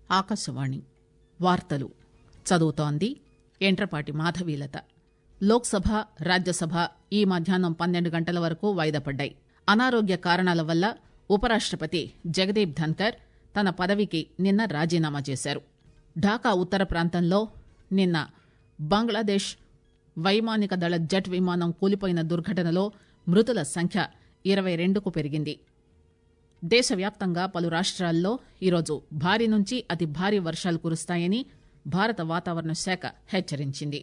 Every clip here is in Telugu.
ఆకాశవాణి వార్తలు చదువుతోంది ఎంట్రపాటి మాధవీలత లోక్సభ రాజ్యసభ ఈ మధ్యాహ్నం పన్నెండు గంటల వరకు వాయిదా పడ్డాయి అనారోగ్య కారణాల వల్ల ఉపరాష్టపతి జగదీప్ ధన్కర్ తన పదవికి నిన్న రాజీనామా చేశారు ఢాకా ఉత్తర ప్రాంతంలో నిన్న బంగ్లాదేశ్ వైమానిక దళ జెట్ విమానం కూలిపోయిన దుర్ఘటనలో మృతుల సంఖ్య ఇరవై రెండుకు పెరిగింది దేశవ్యాప్తంగా పలు రాష్ట్రాల్లో ఈరోజు భారీ నుంచి అతి భారీ వర్షాలు కురుస్తాయని భారత వాతావరణ శాఖ హెచ్చరించింది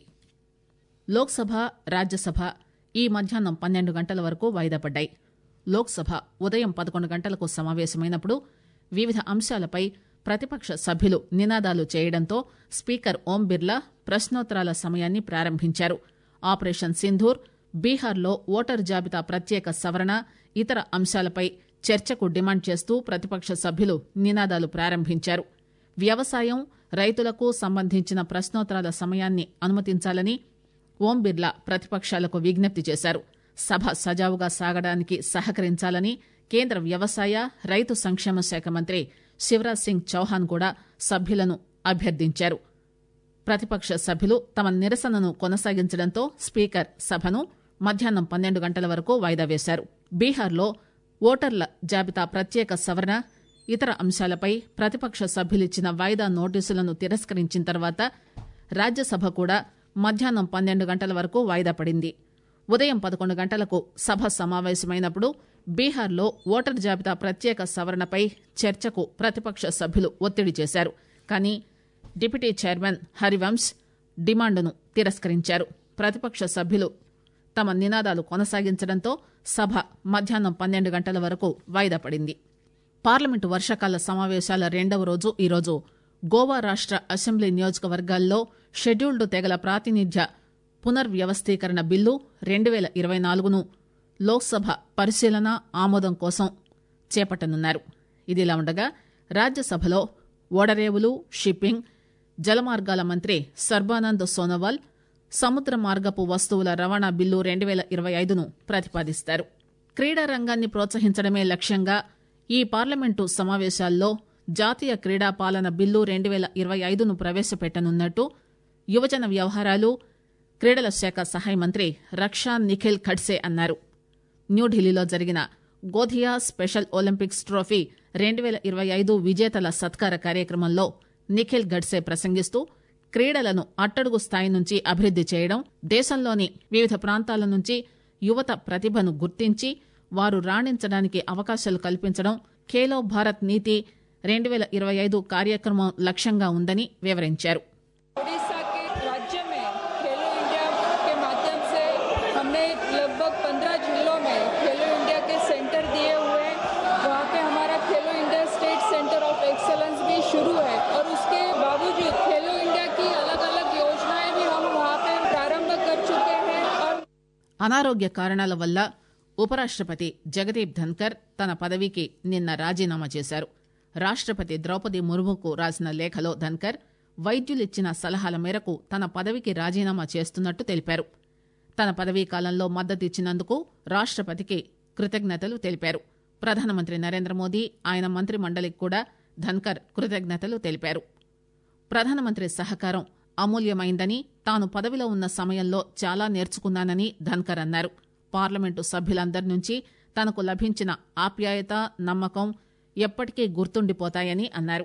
లోక్సభ రాజ్యసభ ఈ మధ్యాహ్నం పన్నెండు గంటల వరకు వాయిదా పడ్డాయి లోక్సభ ఉదయం పదకొండు గంటలకు సమావేశమైనప్పుడు వివిధ అంశాలపై ప్రతిపక్ష సభ్యులు నినాదాలు చేయడంతో స్పీకర్ ఓం బిర్లా ప్రశ్నోత్తరాల సమయాన్ని ప్రారంభించారు ఆపరేషన్ సింధూర్ బీహార్లో ఓటరు జాబితా ప్రత్యేక సవరణ ఇతర అంశాలపై చర్చకు డిమాండ్ చేస్తూ ప్రతిపక్ష సభ్యులు నినాదాలు ప్రారంభించారు వ్యవసాయం రైతులకు సంబంధించిన ప్రశ్నోత్తరాల సమయాన్ని అనుమతించాలని ఓం బిర్లా ప్రతిపక్షాలకు విజ్ఞప్తి చేశారు సభ సజావుగా సాగడానికి సహకరించాలని కేంద్ర వ్యవసాయ రైతు సంక్షేమ శాఖ మంత్రి శివరాజ్ సింగ్ చౌహాన్ కూడా సభ్యులను అభ్యర్థించారు ప్రతిపక్ష సభ్యులు తమ నిరసనను కొనసాగించడంతో స్పీకర్ సభను మధ్యాహ్నం పన్నెండు గంటల వరకు వాయిదా వేశారు బీహార్లో ఓటర్ల జాబితా ప్రత్యేక సవరణ ఇతర అంశాలపై ప్రతిపక్ష సభ్యులిచ్చిన వాయిదా నోటీసులను తిరస్కరించిన తర్వాత రాజ్యసభ కూడా మధ్యాహ్నం పన్నెండు గంటల వరకు వాయిదా పడింది ఉదయం పదకొండు గంటలకు సభ సమావేశమైనప్పుడు బీహార్లో ఓటర్ జాబితా ప్రత్యేక సవరణపై చర్చకు ప్రతిపక్ష సభ్యులు ఒత్తిడి చేశారు కానీ డిప్యూటీ చైర్మన్ హరివంశ్ డిమాండును తిరస్కరించారు ప్రతిపక్ష సభ్యులు తమ నినాదాలు కొనసాగించడంతో సభ మధ్యాహ్నం పన్నెండు గంటల వరకు వాయిదా పడింది పార్లమెంటు వర్షాకాల సమావేశాల రెండవ రోజు ఈరోజు గోవా రాష్ట అసెంబ్లీ నియోజకవర్గాల్లో షెడ్యూల్డ్ తెగల ప్రాతినిధ్య పునర్వ్యవస్థీకరణ బిల్లు రెండు పేల ఇరవై నాలుగును లోక్సభ పరిశీలన ఆమోదం కోసం చేపట్టనున్నారు ఇదిలా ఉండగా రాజ్యసభలో ఓడరేవులు షిప్పింగ్ జలమార్గాల మంత్రి సర్బానంద్ సోనోవాల్ సముద్ర మార్గపు వస్తువుల రవాణా బిల్లు రెండు పేల ఇరవై ఐదును ప్రతిపాదిస్తారు క్రీడా రంగాన్ని ప్రోత్సహించడమే లక్ష్యంగా ఈ పార్లమెంటు సమావేశాల్లో జాతీయ క్రీడా పాలన బిల్లు రెండు పేల ఇరవై ఐదును ప్రవేశపెట్టనున్నట్టు యువజన వ్యవహారాలు క్రీడల శాఖ సహాయ మంత్రి రక్షా నిఖిల్ ఖడ్సే అన్నారు న్యూఢిల్లీలో జరిగిన గోధియా స్పెషల్ ఒలింపిక్స్ ట్రోఫీ రెండు పేల ఇరవై ఐదు విజేతల సత్కార కార్యక్రమంలో నిఖిల్ గడ్సే ప్రసంగిస్తూ క్రీడలను అట్టడుగు స్థాయి నుంచి అభివృద్ది చేయడం దేశంలోని వివిధ ప్రాంతాల నుంచి యువత ప్రతిభను గుర్తించి వారు రాణించడానికి అవకాశాలు కల్పించడం ఖేలో భారత్ నీతి రెండు పేల ఇరవై ఐదు కార్యక్రమం లక్ష్యంగా ఉందని వివరించారు उड़ीसा के राज्य में खेलो इंडिया के माध्यम से हमने लगभग 15 जिलों में खेलो इंडिया के सेंटर दिए हुए हैं वहाँ पे हमारा Khelo India state centre of excellence भी शुरू है और उसके बावजूद खेलो इंडिया की अलग अलग योजनाएं भी हम वहाँ पे प्रारंभ कर चुके हैं और అనారోగ్య కారణాల వల్ల ఉపరాష్టపతి జగదీప్ ధన్కర్ తన పదవికి నిన్న రాజీనామా చేశారు రాష్టపతి ద్రౌపది ముర్ముకు రాసిన లేఖలో ధన్కర్ వైద్యులిచ్చిన సలహాల మేరకు తన పదవికి రాజీనామా చేస్తున్నట్టు తెలిపారు తన పదవీ కాలంలో మద్దతిచ్చినందుకు రాష్టపతికి కృతజ్ఞతలు తెలిపారు ప్రధానమంత్రి నరేంద్ర మోదీ ఆయన మంత్రి మండలికి కూడా ధన్కర్ కృతజ్ఞతలు తెలిపారు ప్రధానమంత్రి సహకారం అమూల్యమైందని తాను పదవిలో ఉన్న సమయంలో చాలా నేర్చుకున్నానని ధన్కర్ అన్నారు పార్లమెంటు సభ్యులందరి నుంచి తనకు లభించిన ఆప్యాయత నమ్మకం ఎప్పటికీ గుర్తుండిపోతాయని అన్నారు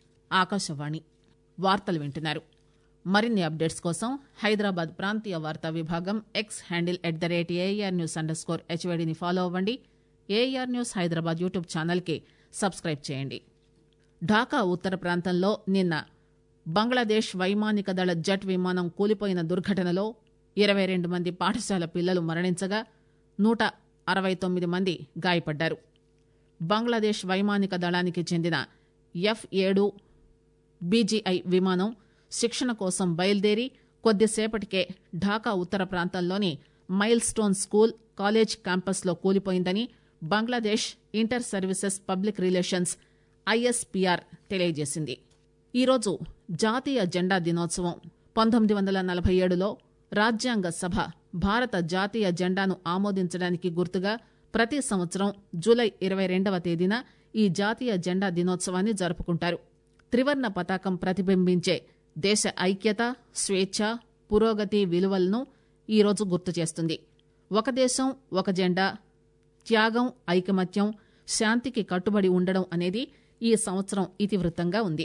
ఆకాశవాణి వార్తలు వింటున్నారు మరిన్ని అప్డేట్స్ కోసం హైదరాబాద్ ప్రాంతీయ వార్తా విభాగం X handle at the rate AIR news underscore స్కోర్ హెచ్వైడిని ఫాలో అవ్వండి ఏఆర్ న్యూస్ హైదరాబాద్ యూట్యూబ్ ఛానల్కి సబ్స్క్రైబ్ చేయండి ఢాకా ఉత్తర ప్రాంతంలో నిన్న బంగ్లాదేశ్ వైమానిక దళ జెట్ విమానం కూలిపోయిన దుర్ఘటనలో ఇరవై రెండు మంది పాఠశాల పిల్లలు మరణించగా నూట అరవై తొమ్మిది మంది గాయపడ్డారు బంగ్లాదేశ్ వైమానిక దళానికి చెందిన ఎఫ్ ఏడు బీజీఐ విమానం శిక్షణ కోసం బయలుదేరి కొద్దిసేపటికే ఢాకా ఉత్తర ప్రాంతంలోని మైల్ స్టోన్ స్కూల్ కాలేజ్ క్యాంపస్లో కూలిపోయిందని Bangladesh inter services public relations ISPR తెలియజేసింది ఈరోజు జాతీయ జెండా దినోత్సవం పంతొమ్మిది వందల నలభై ఏడులో రాజ్యాంగ సభ భారత జాతీయ జెండాను ఆమోదించడానికి గుర్తుగా ప్రతి సంవత్సరం జూలై ఇరవై రెండవ తేదీన ఈ జాతీయ జెండా దినోత్సవాన్ని జరుపుకుంటారు త్రివర్ణ పతాకం ప్రతిబింబించే దేశ ఐక్యత స్వేచ్ఛ పురోగతి విలువలను ఈరోజు గుర్తు చేస్తుంది ఒక దేశం ఒక జెండా త్యాగం ఐకమత్యం శాంతికి కట్టుబడి ఉండడం అనేది ఈ సంవత్సరం ఇతివృత్తంగా ఉంది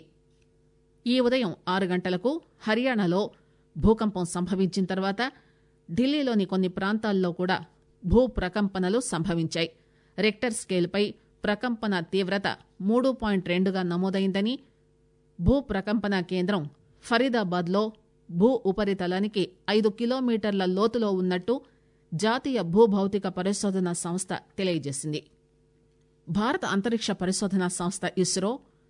ఈ ఉదయం ఆరు గంటలకు హర్యానాలో భూకంపం సంభవించిన తర్వాత ఢిల్లీలోని కొన్ని ప్రాంతాల్లో కూడా భూ ప్రకంపనలు సంభవించాయి రెక్టర్ స్కేల్పై ప్రకంపన తీవ్రత మూడు పాయింట్ రెండుగా నమోదైందని భూ ప్రకంపన కేంద్రం ఫరీదాబాద్లో భూ ఉపరితలానికి ఐదు కిలోమీటర్ల లోతులో ఉన్నట్టు జాతీయ భూభౌతిక పరిశోధన సంస్థ తెలియజేసింది భారత అంతరిక్ష పరిశోధన సంస్థ ఇస్రో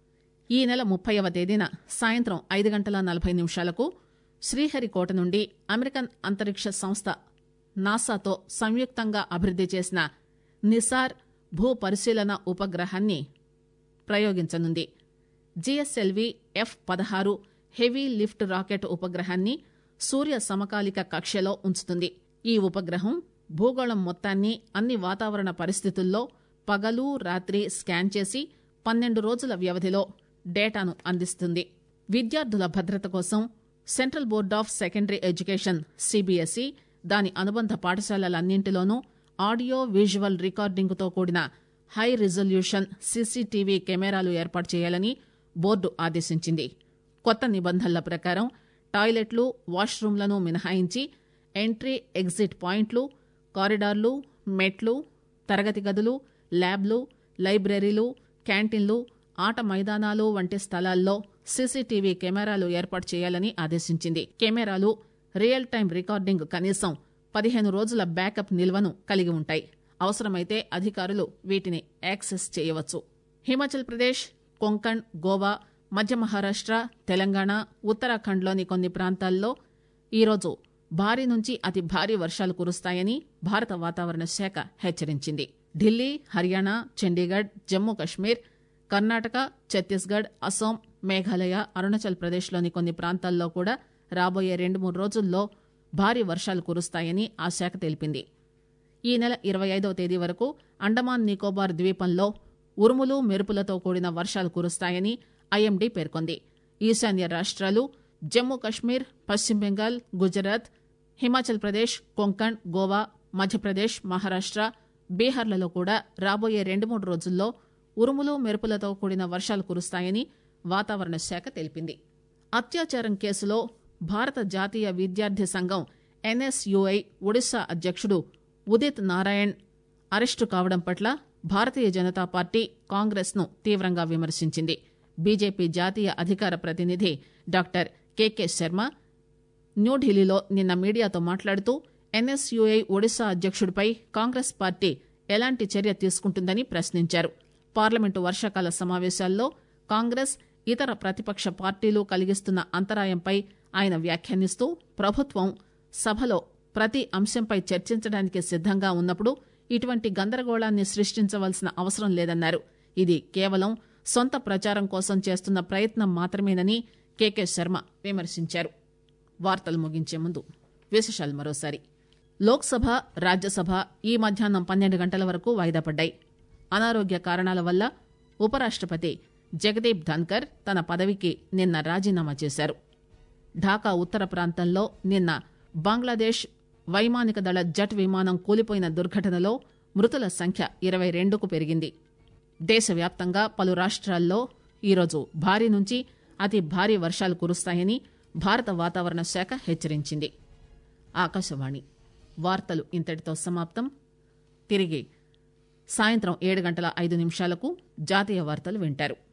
ఈ నెల ముప్పైవ తేదీన సాయంత్రం ఐదు గంటల నలభై నిమిషాలకు శ్రీహరికోట నుండి అమెరికన్ అంతరిక్ష సంస్థ నాసాతో సంయుక్తంగా అభివృద్ది చేసిన నిసార్ భూ పరిశీలన ఉపగ్రహాన్ని ప్రయోగించనుంది జిఎస్ఎల్వి ఎఫ్ పదహారు హెవీ లిఫ్ట్ రాకెట్ ఉపగ్రహాన్ని సూర్య సమకాలిక కక్షలో ఉంచుతుంది ఈ ఉపగ్రహం భూగోళం మొత్తాన్ని అన్ని వాతావరణ పరిస్థితుల్లో పగలు రాత్రి స్కాన్ చేసి పన్నెండు రోజుల వ్యవధిలో డేటాను అందిస్తుంది విద్యార్థుల భద్రత కోసం central board of secondary education CBSE దాని అనుబంధ పాఠశాలలన్నింటిలోనూ ఆడియో విజువల్ రికార్డింగ్తో కూడిన హై రిజల్యూషన్ సీసీటీవీ కెమెరాలు ఏర్పాటు చేయాలని బోర్డు ఆదేశించింది కొత్త నిబంధనల ప్రకారం టాయిలెట్లు వాష్రూంలను మినహాయించి ఎంట్రీ ఎగ్జిట్ పాయింట్లు కారిడార్లు మెట్లు తరగతి గదులు ల్యాబ్లు లైబ్రరీలు క్యాంటీన్లు ఆట మైదానాలు వంటి స్థలాల్లో సీసీటీవీ కెమెరాలు ఏర్పాటు చేయాలని ఆదేశించింది కెమెరాలు రియల్ టైం రికార్డింగ్ కనీసం పదిహేను రోజుల బ్యాకప్ నిల్వను కలిగి ఉంటాయి అవసరమైతే అధికారులు వీటిని యాక్సెస్ చేయవచ్చు హిమాచల్ ప్రదేశ్ కొంకణ్ గోవా మధ్య మహారాష్ట తెలంగాణ ఉత్తరాఖండ్లోని కొన్ని ప్రాంతాల్లో ఈరోజు భారీ నుంచి అతి భారీ వర్షాలు కురుస్తాయని భారత వాతావరణ శాఖ హెచ్చరించింది ఢిల్లీ హర్యానా చండీగఢ్ జమ్మూ కశ్మీర్ కర్ణాటక ఛత్తీస్గఢ్ అస్సాం మేఘాలయ అరుణాచల్ ప్రదేశ్లోని కొన్ని ప్రాంతాల్లో కూడా రాబోయే రెండు మూడు రోజుల్లో భారీ వర్షాలు కురుస్తాయని ఆ శాఖ తెలిపింది ఈ నెల ఇరవై ఐదవ తేదీ వరకు అండమాన్ నికోబార్ ద్వీపంలో ఉరుములు మెరుపులతో కూడిన వర్షాలు కురుస్తాయని ఐఎండీ పేర్కొంది ఈశాన్య రాష్ట్రాలు జమ్మూ కశ్మీర్ పశ్చిమ బెంగాల్ గుజరాత్ హిమాచల్ ప్రదేశ్ కొంకణ్ గోవా మధ్యప్రదేశ్ మహారాష్ట బీహార్లలో కూడా రాబోయే రెండు మూడు రోజుల్లో ఉరుములు మెరుపులతో కూడిన వర్షాలు కురుస్తాయని వాతావరణ శాఖ తెలిపింది అత్యాచారం కేసులో భారత జాతీయ విద్యార్థి సంఘం ఎన్ఎస్యుఐ ఒడిశా అధ్యక్షుడు ఉదిత్ నారాయణ్ అరెస్టు కావడం పట్ల భారతీయ జనతా పార్టీ కాంగ్రెస్ ను తీవ్రంగా విమర్శించింది బీజేపీ జాతీయ అధికార ప్రతినిధి డాక్టర్ కెకే శర్మ న్యూఢిల్లీలో నిన్న మీడియాతో మాట్లాడుతూ ఎన్ఎస్యుఐ ఒడిశా అధ్యక్షుడిపై కాంగ్రెస్ పార్టీ ఎలాంటి చర్య తీసుకుంటుందని ప్రశ్నించారు పార్లమెంటు వర్షాకాల సమావేశాల్లో కాంగ్రెస్ ఇతర ప్రతిపక్ష పార్టీలు కలిగిస్తున్న అంతరాయంపై ఆయన వ్యాఖ్యానిస్తూ ప్రభుత్వం సభలో ప్రతి అంశంపై చర్చించడానికి సిద్దంగా ఉన్నప్పుడు ఇటువంటి గందరగోళాన్ని సృష్టించవలసిన అవసరం లేదన్నారు ఇది కేవలం సొంత ప్రచారం కోసం చేస్తున్న ప్రయత్నం మాత్రమేనని కెకే శర్మ విమర్శించారు వార్తలు ముగించే ముందు విశేషాలు మరోసారి లోక్సభ రాజ్యసభ ఈ మధ్యాహ్నం పన్నెండు గంటల వరకు వాయిదా పడ్డాయి అనారోగ్య కారణాల వల్ల ఉపరాష్టపతి జగదీప్ ధన్కర్ తన పదవికి నిన్న రాజీనామా చేశారు ఢాకా ఉత్తర ప్రాంతంలో నిన్న బంగ్లాదేశ్ వైమానిక దళ జట్ విమానం కూలిపోయిన దుర్ఘటనలో మృతుల సంఖ్య ఇరవై రెండుకు పెరిగింది దేశవ్యాప్తంగా పలు రాష్ట్రాల్లో ఈరోజు భారీ నుంచి అతి భారీ వర్షాలు కురుస్తాయని భారత వాతావరణ శాఖ హెచ్చరించింది ఆకాశవాణి వార్తలు ఇంతటితో సమాప్తం తిరిగి సాయంత్రం ఏడు గంటల ఐదు నిమిషాలకు జాతీయ వార్తలు వింటారు